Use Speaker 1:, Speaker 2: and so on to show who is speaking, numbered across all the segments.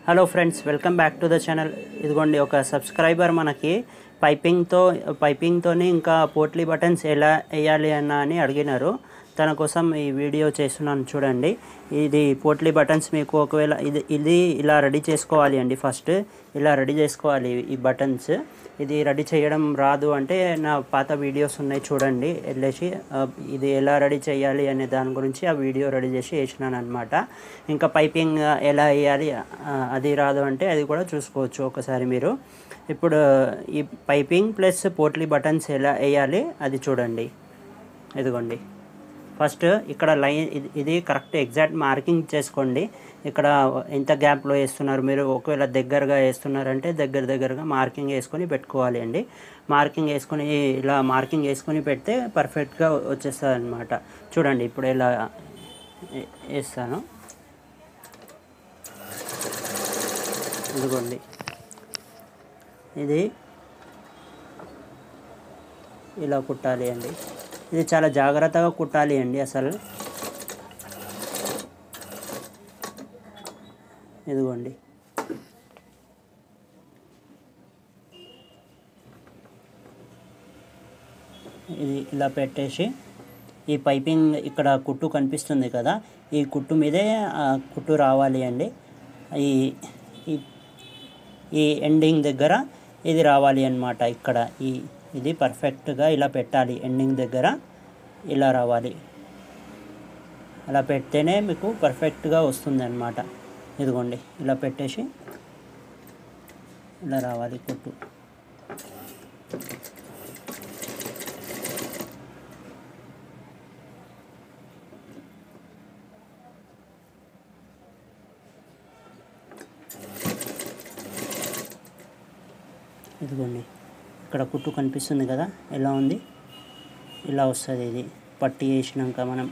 Speaker 1: Hello friends welcome back to the channel ఇదిగోండి ఒక subscriber మనకి పైపింగ్తో పైపింగ్తోని ఇంకా పోట్లీ బటన్స్ ఎలా వేయాలి అన్న అని అడిగినారు తన కోసం ఈ వీడియో చేస్తున్నాను చూడండి ఇది పోట్లీ బటన్స్ మీకు ఒకవేళ ఇది ఇది ఇలా రెడీ చేసుకోవాలి అండి ఫస్ట్ ఇలా రెడీ చేసుకోవాలి ఈ బటన్స్ ఇది రెడీ చేయడం రాదు అంటే నా పాత వీడియోస్ ఉన్నాయి చూడండి వెళ్ళేసి ఆ, ఇది ఎలా రెడీ చేయాలి అనే దాని గురించి ఆ వీడియో రెడీ చేసి వేసినాను అనమాట ఇంకా పైపింగ్ ఎలా వేయాలి ఆ, అది రాదు అంటే అది కూడా చూసుకోవచ్చు ఒకసారి మీరు ఇప్పుడు ఈ పైపింగ్ ప్లస్ పోట్లీ బటన్స్ ఎలా వేయాలి అది చూడండి ఇదిగోండి ఫస్ట్ ఇక్కడ లైన్ ఇది- ఇది కరెక్ట్ ఎగ్జాక్ట్ మార్కింగ్ చేసుకోండి ఇక్కడ ఎంత గ్యాప్లో వేస్తున్నారు మీరు ఒకవేళ దగ్గరగా వేస్తున్నారంటే దగ్గర దగ్గరగా మార్కింగ్ వేసుకొని పెట్టుకోవాలి అండి మార్కింగ్ వేసుకొని ఇలా మార్కింగ్ వేసుకొని పెడితే పర్ఫెక్ట్గా వచ్చేస్తుంది అనమాట చూడండి ఇప్పుడు ఇలా వే- వేస్తాను ఇదిగోండి ఇది ఇలా కుట్టాలి అండి ఇది చాలా జాగ్రత్తగా కుట్టాలి అండి అసలు ఇదిగోండి ఇది ఇలా పెట్టేసి ఈ పైపింగ్ ఇక్కడ కుట్టు కనిపిస్తుంది కదా ఈ కుట్టు మీదే ఆ కుట్టు రావాలి అండి ఈ ఈ ఈ ఎండింగ్ దగ్గర ఇది రావాలి అన్నమాట ఇక్కడ ఈ ఇది పర్ఫెక్ట్గా ఇలా పెట్టాలి ఎండింగ్ దగ్గర ఇలా రావాలి అలా పెడితేనే మీకు పర్ఫెక్ట్గా వస్తుంది అనమాట ఇదిగోండి ఇలా పెట్టేసి ఇలా రావాలి కుట్టు ఇదిగోండి ఇక్కడ కుట్టు కనిపిస్తుంది కదా ఎలా ఉంది ఇలా వస్తుంది ఇది పట్టి వేసినాక మనం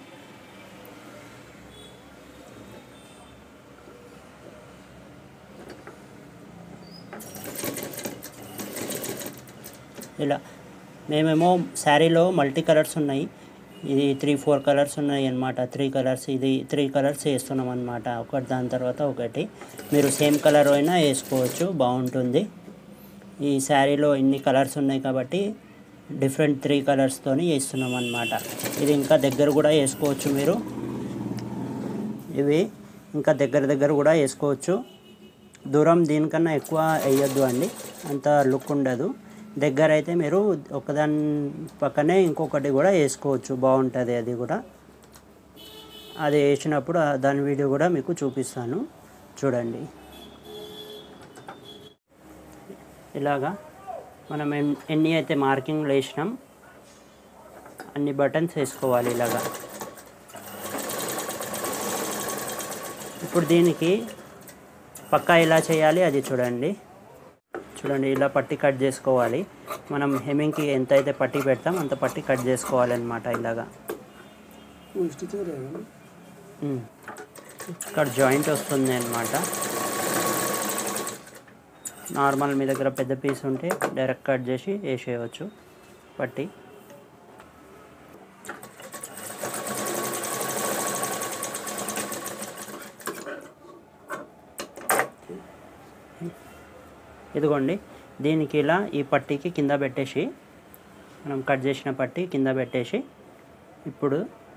Speaker 1: ఇలా మేమేమో శారీలో మల్టీ కలర్స్ ఉన్నాయి ఇది త్రీ ఫోర్ కలర్స్ ఉన్నాయి అన్నమాట త్రీ కలర్స్ ఇది త్రీ కలర్స్ వేస్తున్నాం అనమాట ఒకటి దాని తర్వాత ఒకటి మీరు సేమ్ కలర్ అయినా వేసుకోవచ్చు బాగుంటుంది ఈ శారీలో ఇన్ని కలర్స్ ఉన్నాయి కాబట్టి డిఫరెంట్ త్రీ కలర్స్తోని వేస్తున్నాం అనమాట ఇది ఇంకా దగ్గర కూడా వేసుకోవచ్చు మీరు ఇవి ఇంకా దగ్గర దగ్గర కూడా వేసుకోవచ్చు దూరం దీనికన్నా ఎక్కువ వేయొద్దు అండి అంత లుక్ ఉండదు దగ్గర అయితే మీరు ఒకదాని పక్కనే ఇంకొకటి కూడా వేసుకోవచ్చు బాగుంటుంది అది కూడా అది వేసినప్పుడు ఆ దాని వీడియో కూడా మీకు చూపిస్తాను చూడండి ఇలాగా మనం ఎన్- ఎన్ని అయితే మార్కింగ్లు వేసినాం అన్ని బటన్స్ వేసుకోవాలి ఇలాగా ఇప్పుడు దీనికి పక్కా ఎలా చేయాలి అది చూడండి చూడండి ఇలా పట్టి కట్ చేసుకోవాలి మనం హెమింగ్కి ఎంత అయితే పట్టి పెడతాం అంత పట్టి కట్ చేసుకోవాలి అనమాట ఇలాగా ఉమ్. ఇక్కడ జాయింట్ వస్తుంది అనమాట నార్మల్ మీ దగ్గర పెద్ద పీస్ ఉంటే డైరెక్ట్ కట్ చేసి వేసేయవచ్చు పట్టి ఇదిగోండి దీనికి ఇలా ఈ పట్టీకి కింద పెట్టేసి మనం కట్ చేసిన పట్టి కింద పెట్టేసి ఇప్పుడు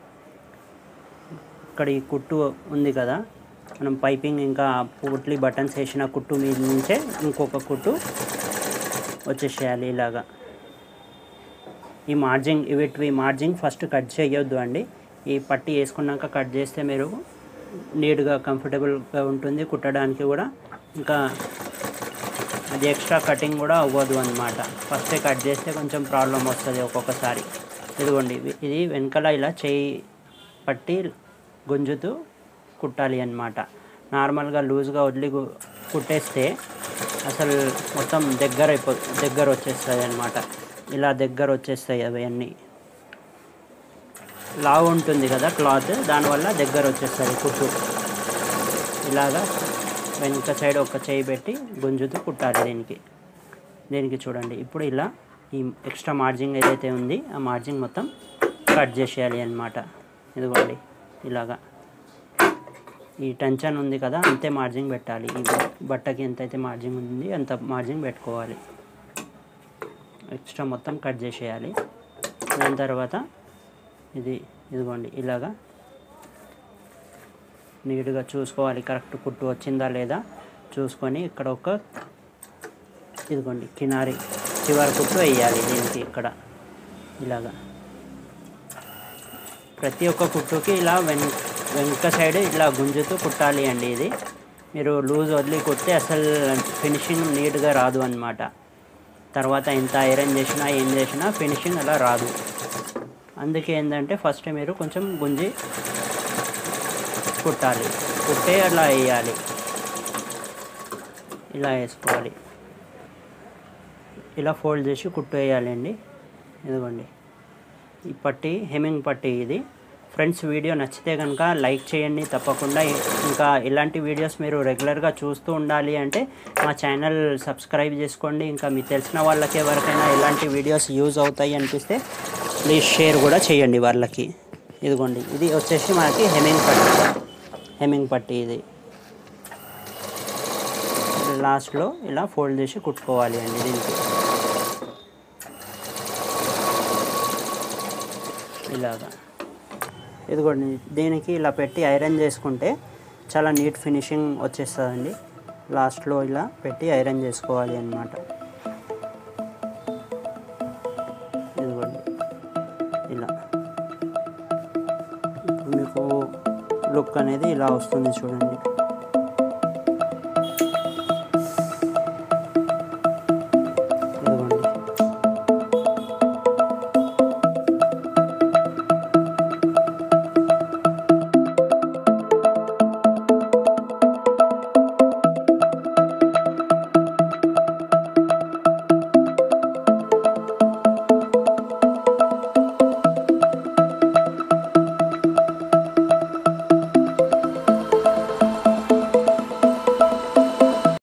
Speaker 1: ఇక్కడ ఈ కుట్టు ఉంది కదా మనం పైపింగ్ ఇంకా పుట్లి బటన్స్ వేసిన కుట్టు మీద నుంచే ఇంకొక కుట్టు వచ్చేసేయాలి ఇలాగా ఈ మార్జింగ్ వీటివి మార్జింగ్ ఫస్ట్ కట్ చేయొద్దు అండి ఈ పట్టి వేసుకున్నాక కట్ చేస్తే మీరు నీట్గా కంఫర్టబుల్గా ఉంటుంది కుట్టడానికి కూడా ఇంకా అది ఎక్స్ట్రా కటింగ్ కూడా అవ్వదు అనమాట ఫస్టే కట్ చేస్తే కొంచెం ప్రాబ్లం వస్తుంది ఒక్కొక్కసారి ఇదిగోండి ఇవి- ఇది వెనకాల ఇలా చేయి పట్టి గుంజుతూ కుట్టాలి అన్నమాట నార్మల్గా లూజ్గా వదిలి గు- కుట్టేస్తే అసలు మొత్తం దగ్గర అయిపో దగ్గర వచ్చేస్తుంది అనమాట ఇలా దగ్గర వచ్చేస్తాయి అవన్నీ లావు ఉంటుంది కదా క్లాత్ దానివల్ల దగ్గర వచ్చేస్తుంది కుట్టు ఇలాగా వెనుక సైడ్ ఒక చేయి పెట్టి గుంజుతూ కుట్టాలి దీనికి దీనికి చూడండి ఇప్పుడు ఇలా ఈ ఎక్స్ట్రా మార్జింగ్ ఏదైతే ఉంది ఆ మార్జింగ్ మొత్తం కట్ చేసేయాలి అన్నమాట ఇదిగోండి ఇలాగా ఈ టెన్షన్ ఉంది కదా అంతే మార్జింగ్ పెట్టాలి ఈ బట్టకి ఎంతైతే మార్జింగ్ ఉంది అంత మార్జింగ్ పెట్టుకోవాలి ఎక్స్ట్రా మొత్తం కట్ చేసేయాలి దాని తర్వాత ఇది ఇదిగోండి ఇలాగా నీట్గా చూసుకోవాలి కరెక్ట్ కుట్టు వచ్చిందా లేదా చూసుకొని ఇక్కడ ఒక ఇదిగోండి కినారి చివరి కుట్టు వేయాలి దీనికి ఇక్కడ ఇలాగా ప్రతి ఒక్క కుట్టుకి ఇలా వెన్ వెనుక సైడ్ ఇలా గుంజుతూ కుట్టాలి అండి ఇది మీరు లూజ్ వదిలి కుడితే అసలు ఫినిషింగ్ నీట్గా రాదు అన్నమాట తర్వాత ఎంత ఐరన్ చేసినా ఏం చేసినా ఫినిషింగ్ అలా రాదు అందుకే ఏంటంటే ఫస్ట్ మీరు కొంచెం గుంజి కుట్టాలి కుట్టే అలా వేయాలి ఇలా వేసుకోవాలి ఇలా ఫోల్డ్ చేసి కుట్టు వేయాలండి ఇదిగోండి ఈ పట్టి హెమింగ్ పట్టి ఇది ఫ్రెండ్స్ వీడియో నచ్చితే కనుక లైక్ చేయండి తప్పకుండా ఇంకా ఇలాంటి వీడియోస్ మీరు రెగ్యులర్గా చూస్తూ ఉండాలి అంటే మా ఛానల్ సబ్స్క్రైబ్ చేసుకోండి ఇంకా మీకు తెలిసిన వాళ్ళకి ఎవరికైనా ఇలాంటి వీడియోస్ యూజ్ అవుతాయి అనిపిస్తే ప్లీజ్ షేర్ కూడా చేయండి వాళ్ళకి ఇదిగోండి ఇది వచ్చేసి మనకి హెమింగ్ పట్టి హెమింగ్ పట్టి ఇది లాస్ట్లో ఇలా ఫోల్డ్ చేసి కుట్టుకోవాలి అండి దీనికి ఇలాగా ఇదిగోండి దీనికి ఇలా పెట్టి ఐరన్ చేసుకుంటే చాలా నీట్ ఫినిషింగ్ వచ్చేస్తుందండి లాస్ట్లో ఇలా పెట్టి ఐరన్ చేసుకోవాలి అన్నమాట ఇదిగోండి ఇలా ఇప్పుడు మీకు లుక్ అనేది ఇలా వస్తుంది చూడండి